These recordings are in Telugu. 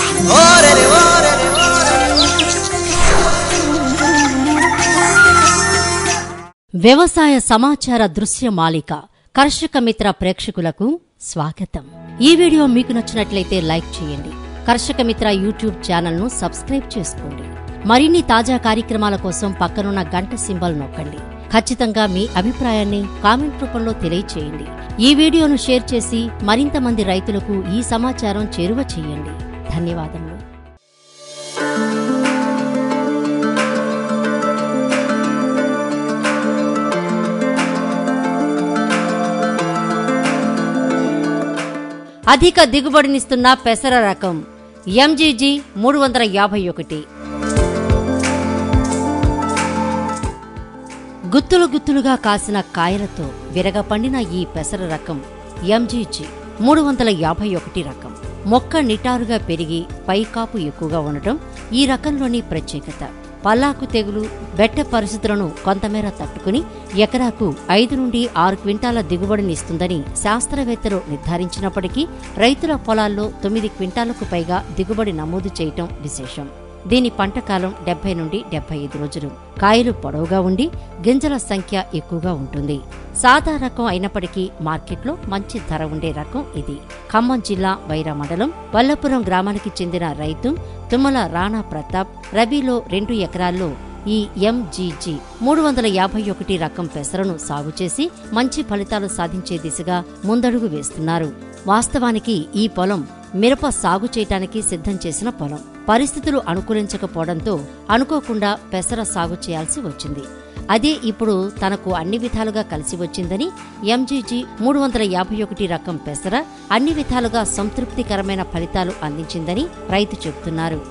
ఓరెరే ఓరెరే వ్యవసాయ సమాచార దృశ్య మాలిక కర్షక మిత్ర ప్రేక్షకులకు స్వాగతం ఈ వీడియో మీకు నచ్చినట్లయితే లైక్ చేయండి కర్షక మిత్ర యూట్యూబ్ ఛానల్ ను సబ్స్క్రైబ్ చేసుకోండి మరిన్ని తాజా కార్యక్రమాల కోసం పక్కనున్న గంట సింబల్ నొక్కండి ఖచ్చితంగా మీ అభిప్రాయాన్ని కామెంట్ రూపంలో తెలియచేయండి ఈ వీడియోను షేర్ చేసి మరింత మంది రైతులకు ఈ సమాచారం చేరువ చేయండి ధన్యవాదములు అధిక దిగుబడినిస్తున్న పెసర రకం ఎంజీజీ మూడు వందల యాభై ఒకటి గుత్తులు గుత్తులుగా కాసిన కాయలతో విరగపండిన ఈ పెసర రకం ఎంజీజీ మూడు వందల యాభై ఒకటి రకం మొక్క నిటారుగా పెరిగి పైకాపు ఎక్కువగా ఉండటం ఈ రకంలోని ప్రత్యేకత పల్లాకు తెగులు బెట్ట పరిస్థితులను కొంతమేర తట్టుకుని ఎకరాకు ఐదు నుండి ఆరు క్వింటాల దిగుబడినిస్తుందని శాస్త్రవేత్తలు నిర్ధారించినప్పటికీ రైతుల పొలాల్లో తొమ్మిది క్వింటాలకు పైగా దిగుబడి నమోదు చేయటం విశేషం దీని పంట కాలం డెబ్బై నుండి డెబ్బై ఐదు రోజులు కాయలు పొడవుగా ఉండి గింజల సంఖ్య ఎక్కువగా ఉంటుంది సాదా రకం అయినప్పటికీ మార్కెట్లో మంచి ధర ఉండే రకం ఇది ఖమ్మం జిల్లా వైరా మండలం వల్లపురం గ్రామానికి చెందిన రైతు తుమ్మల రాణా ప్రతాప్ రబీలో రెండు ఎకరాల్లో ఈ ఎంజీజీ మూడు వందల యాభై ఒకటి రకం పెసరను సాగు చేసి మంచి ఫలితాలు సాధించే దిశగా ముందడుగు వేస్తున్నారు వాస్తవానికి ఈ పొలం మిరప సాగు చేయటానికి సిద్ధం చేసిన పొలం పరిస్థితులు అనుకూలించకపోవడంతో అనుకోకుండా పెసర సాగు చేయాల్సి వచ్చింది అదే ఇప్పుడు తనకు అన్ని విధాలుగా కలిసి వచ్చిందని ఎంజీజీ మూడు వందల యాభై ఒకటి రకం పెసర అన్ని విధాలుగా సంతృప్తికరమైన ఫలితాలు అందించిందని రైతు చెబుతున్నారు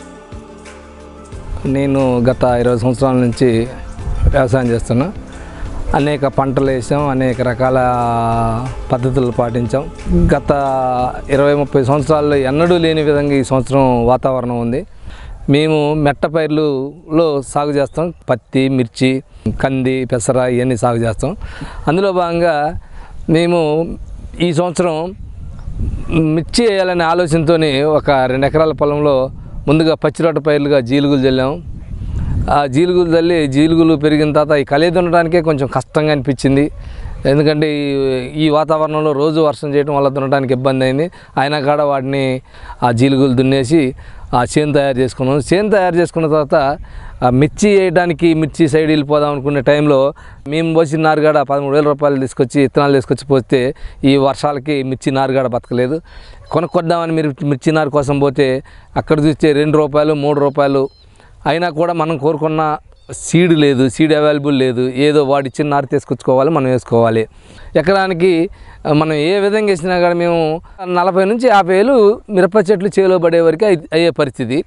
నేను గత ఇరవై సంవత్సరాల నుంచి వ్యవసాయం చేస్తున్నా అనేక పంటలు వేసాం అనేక రకాల పద్ధతులు పాటించాం గత ఇరవై ముప్పై సంవత్సరాల్లో ఎన్నడూ లేని విధంగా ఈ సంవత్సరం వాతావరణం ఉంది మేము మెట్ట పైర్లులో సాగు చేస్తాం పత్తి మిర్చి కంది పెసర ఇవన్నీ సాగు చేస్తాం అందులో భాగంగా మేము ఈ సంవత్సరం మిర్చి వేయాలనే ఆలోచనతో ఒక రెండు ఎకరాల పొలంలో ముందుగా పచ్చిరొట్ట పైర్లుగా జీలుగులు చల్లాం ఆ జీలుగులు తల్లి జీలుగులు పెరిగిన తర్వాత ఈ కలిగి దున్నడానికే కొంచెం కష్టంగా అనిపించింది ఎందుకంటే ఈ- ఈ వాతావరణంలో రోజు వర్షం చేయడం వల్ల దున్నడానికి ఇబ్బంది అయింది అయినా కాడ వాటిని ఆ జీలుగులు దున్నేసి ఆ చేను తయారు చేసుకున్నాం చేను తయారు చేసుకున్న తర్వాత ఆ మిర్చి వేయడానికి మిర్చి సైడ్ వెళ్ళిపోదాం అనుకునే టైంలో మేము పోసిన నారుగాడ పదమూడు వేల రూపాయలు తీసుకొచ్చి విత్తనాలు తీసుకొచ్చి పోస్తే ఈ వర్షాలకి మిర్చి నారుగాడ బతకలేదు కొనుక్కొద్దామని మీరు మిర్చి నారు కోసం పోతే అక్కడ చూస్తే రెండు రూపాయలు మూడు రూపాయలు అయినా కూడా మనం కోరుకున్న సీడ్ లేదు సీడ్ అవైలబుల్ లేదు ఏదో వాడి ఇచ్చిన నారు తీసుకొచ్చుకోవాలి మనం వేసుకోవాలి ఎకరానికి ఆ, మనం ఏ విధంగా వేసినా కానీ మేము నలభై నుంచి యాభై వేలు మిరప చెట్లు చేలో పడే వరకు అయి- అయ్యే పరిస్థితి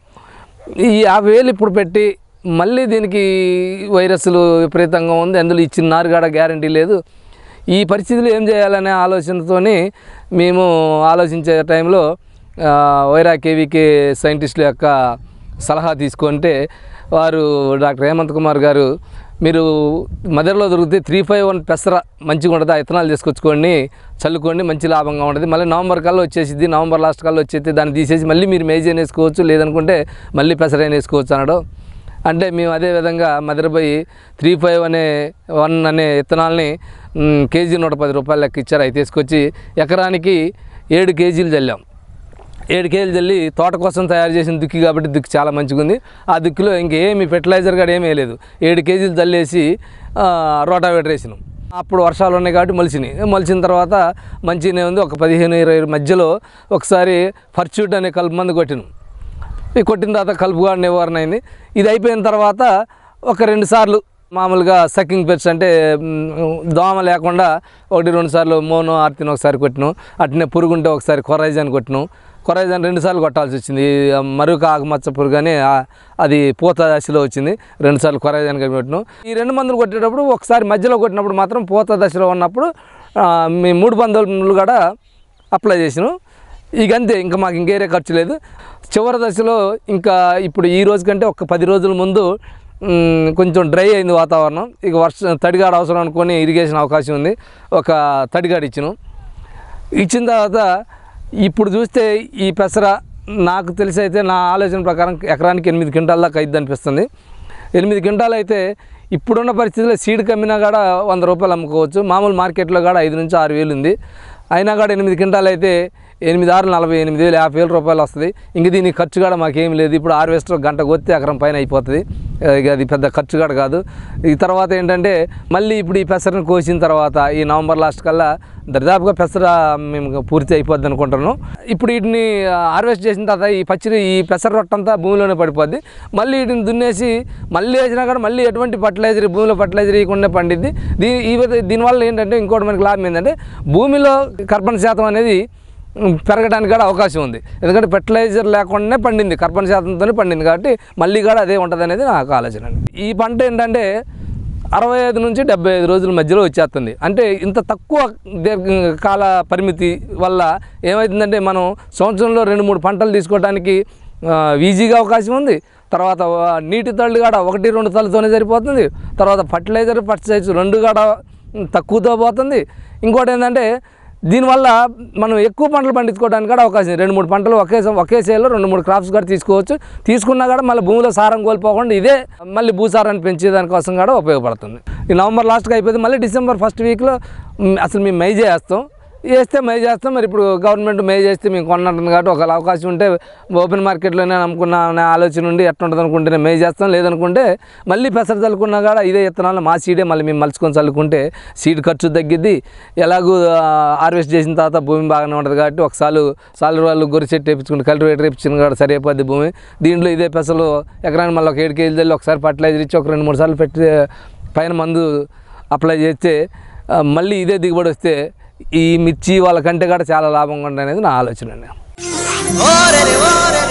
ఈ యాభై వేలు ఇప్పుడు పెట్టి మళ్ళీ దీనికి వైరస్లు విపరీతంగా ఉంది అందులో ఇచ్చిన నారు కూడా గ్యారంటీ లేదు ఈ పరిస్థితులు ఏం చేయాలనే ఆలోచనతోని మేము ఆలోచించే టైంలో ఆ, వైరా కేవీకే సైంటిస్టుల యొక్క సలహా తీసుకుంటే వారు డాక్టర్ హేమంత్ కుమార్ గారు మీరు మదర్లో దొరికితే త్రీ ఫైవ్ వన్ పెసర మంచిగా ఉంటుంది ఆ విత్తనాలు తీసుకొచ్చుకోండి చల్లుకోండి మంచి లాభంగా ఉంటుంది మళ్ళీ నవంబర్ కల్లా వచ్చేసిద్ది నవంబర్ లాస్ట్ కల్లా వచ్చేది దాన్ని తీసేసి మళ్ళీ మీరు మేజైన్ వేసుకోవచ్చు లేదనుకుంటే మళ్ళీ పెసరైన వేసుకోవచ్చు అన్నాడు అంటే మేము అదే విధంగా మదర్బోయి త్రీ ఫైవ్ అనే వన్ అనే విత్తనాలని మ్, కేజీ నూట పది రూపాయలు లెక్క ఇచ్చారు అవి తీసుకొచ్చి ఎకరానికి ఏడు కేజీలు చల్లాం ఏడు కేజీలు చల్లి తోట కోసం తయారు చేసిన దుక్కి కాబట్టి దుక్కి చాలా మంచిగా ఉంది ఆ దుక్కిలో ఇంకేమి ఫెర్టిలైజర్ కూడా ఏమీ లేదు ఏడు కేజీలు చల్లేసి ఆ, రోటావేటర్ వేసినాం అప్పుడు వర్షాలు ఉన్నాయి కాబట్టి మొలిచినాయి మొలిచిన తర్వాత మంచిగానే ఉంది ఒక పదిహేను ఇరవై మధ్యలో ఒకసారి ఫర్చ్యూట్ అనే కలుపు మందు కొట్టినాం ఈ కొట్టిన తర్వాత కలుపు కూడా నివారణ అయింది ఇది అయిపోయిన తర్వాత ఒక రెండు సార్లు మామూలుగా సకింగ్ పెట్స్ అంటే మ్, దోమ లేకుండా ఒకటి రెండు సార్లు మోనో ఆర్తిని ఒకసారి కొట్టినాం అట్నే పురుగు ఉంటే ఒకసారి కొరైజాన్ కొట్టినాం కొరైజాన్ రెండు సార్లు కొట్టాల్సి వచ్చింది ఈ మరొక ఆకుమచ్చ పురుగు అని ఆ- అది పూత దశలో వచ్చింది రెండు సార్లు కొరైజాన్ కొట్టినాం ఈ రెండు మందులు కొట్టేటప్పుడు ఒకసారి మధ్యలో కొట్టినప్పుడు మాత్రం పూత దశలో ఉన్నప్పుడు ఆ, మీ మూడు పందులు కూడా అప్లై చేసినాం ఇక అంతే ఇంకా మాకు ఇంకేరే ఖర్చు లేదు చివరి దశలో ఇంకా ఇప్పుడు ఈ రోజు కంటే ఒక పది రోజుల ముందు మ్, కొంచెం డ్రై అయింది వాతావరణం ఇక వర్షం తడిగాడు అవసరం అనుకొని ఇరిగేషన్ అవకాశం ఉంది ఒక తడిగాడు ఇచ్చినాం ఇచ్చిన తర్వాత ఇప్పుడు చూస్తే ఈ పెసర నాకు తెలిసి అయితే నా ఆలోచన ప్రకారం ఎకరానికి ఎనిమిది క్వింటాల దాకా అయింది అనిపిస్తుంది ఎనిమిది క్వింటాలు అయితే ఇప్పుడున్న పరిస్థితుల్లో సీడ్ కమ్మినా కూడా వంద రూపాయలు అమ్ముకోవచ్చు మామూలు మార్కెట్లో కూడా ఐదు నుంచి ఆరు వేలు ఉంది అయినా కూడా ఎనిమిది క్వింటాలు అయితే ఎనిమిది ఆరు నలభై ఎనిమిది వేలు యాభై వేల రూపాయలు వస్తుంది ఇంక దీనికి ఖర్చు కూడా మాకేం లేదు ఇప్పుడు హార్వెస్టర్ గంట కొత్తే ఎకరం పైన అయిపోతుంది ఇక అది పెద్ద ఖర్చు కూడా కాదు ఈ తర్వాత ఏంటంటే మళ్ళీ ఇప్పుడు ఈ పెసరను కోసిన తర్వాత ఈ నవంబర్ లాస్ట్ కల్లా దరిదాపుగా పెసర మేము పూర్తి అయిపోద్ది అనుకుంటున్నాం ఇప్పుడు వీటిని హార్వెస్ట్ చేసిన తర్వాత ఈ పచ్చిరి ఈ పెసర రొట్టంతా భూమిలోనే పడిపోద్ది మళ్ళీ వీటిని దున్నేసి మళ్ళీ వేసినా కూడా మళ్ళీ ఎటువంటి ఫర్టిలైజర్ భూమిలో ఫర్టిలైజర్ ఇవ్వకుండా పండిద్ది దీని ఈ విధ- దీనివల్ల ఏంటంటే ఇంకోటి మనకి లాభం ఏంటంటే భూమిలో కర్బన శాతం అనేది ఉమ్, పెరగడానికి కూడా అవకాశం ఉంది ఎందుకంటే ఫెర్టిలైజర్ లేకుండానే పండింది కర్బన శాతంతోనే పండింది కాబట్టి మళ్ళీ కూడా అదే ఉంటుంది అనేది నాకు ఆలోచన అండి ఈ పంట ఏంటంటే అరవై ఐదు నుంచి డెబ్బై ఐదు రోజుల మధ్యలో వచ్చేస్తుంది అంటే ఇంత తక్కువ దీర్ఘకాల పరిమితి వల్ల ఏమవుతుందంటే మనం సంవత్సరంలో రెండు మూడు పంటలు తీసుకోవడానికి ఆ, ఈజీగా అవకాశం ఉంది తర్వాత ఆ, నీటి తళ్ళు కూడా ఒకటి రెండు తళ్ళతోనే సరిపోతుంది తర్వాత ఫర్టిలైజర్ ఫర్టిలైజర్ రెండు కూడా తక్కువతో పోతుంది ఇంకోటి ఏంటంటే దీనివల్ల మనం ఎక్కువ పంటలు పండించుకోవడానికి కూడా అవకాశం ఉంది. రెండు మూడు పంటలు ఒకే సం- ఒకే సేల్లో రెండు మూడు క్రాప్స్ కూడా తీసుకోవచ్చు తీసుకున్నా కూడా మళ్ళీ భూమిలో సారం కోల్పోకుండా ఇదే మళ్ళీ భూసారాన్ని పెంచే దానికోసం కూడా ఉపయోగపడుతుంది ఈ నవంబర్ లాస్ట్కి అయిపోతే మళ్ళీ డిసెంబర్ ఫస్ట్ వీక్లో మ్, అసలు మేము మై చేస్తాం వేస్తే మై చేస్తాం మరి ఇప్పుడు గవర్నమెంట్ మై చేస్తే మేము కొన్నట్టుంది కాబట్టి ఒక అవకాశం ఉంటే ఓపెన్ మార్కెట్లోనే నమ్ముకున్న అనే ఆలోచన ఉండి ఎట్లుంటుంది అనుకుంటే మై చేస్తాం లేదనుకుంటే మళ్ళీ పెసర చల్లుకున్నా కూడా ఇదే విత్తనాలు మా సీడే మళ్ళీ మేము మలుచుకొని చల్లుకుంటే సీడ్ ఖర్చు తగ్గిద్ది ఎలాగూ హార్వెస్ట్ చేసిన తర్వాత భూమి బాగానే ఉంటుంది కాబట్టి ఒకసారి సాలు వాళ్ళు గొర్రె చెట్టు వేయించుకుంటే కల్టివేటర్ వేయించిన కూడా సరిపోద్ది భూమి దీంట్లో ఇదే పెసలు ఎకరానికి మళ్ళీ ఒక ఏడు కేజీలు చల్లి ఒకసారి ఫర్టిలైజర్ ఇచ్చి ఒక రెండు మూడు సార్లు పెట్టి పైన మందు అప్లై చేస్తే ఆ, మళ్ళీ ఇదే దిగుబడి వస్తే ఈ మిర్చి వాళ్ళకంటే కూడా చాలా లాభంగా ఉంటుంది అనేది నా ఆలోచన అండి ఓరే రే ఓరే రే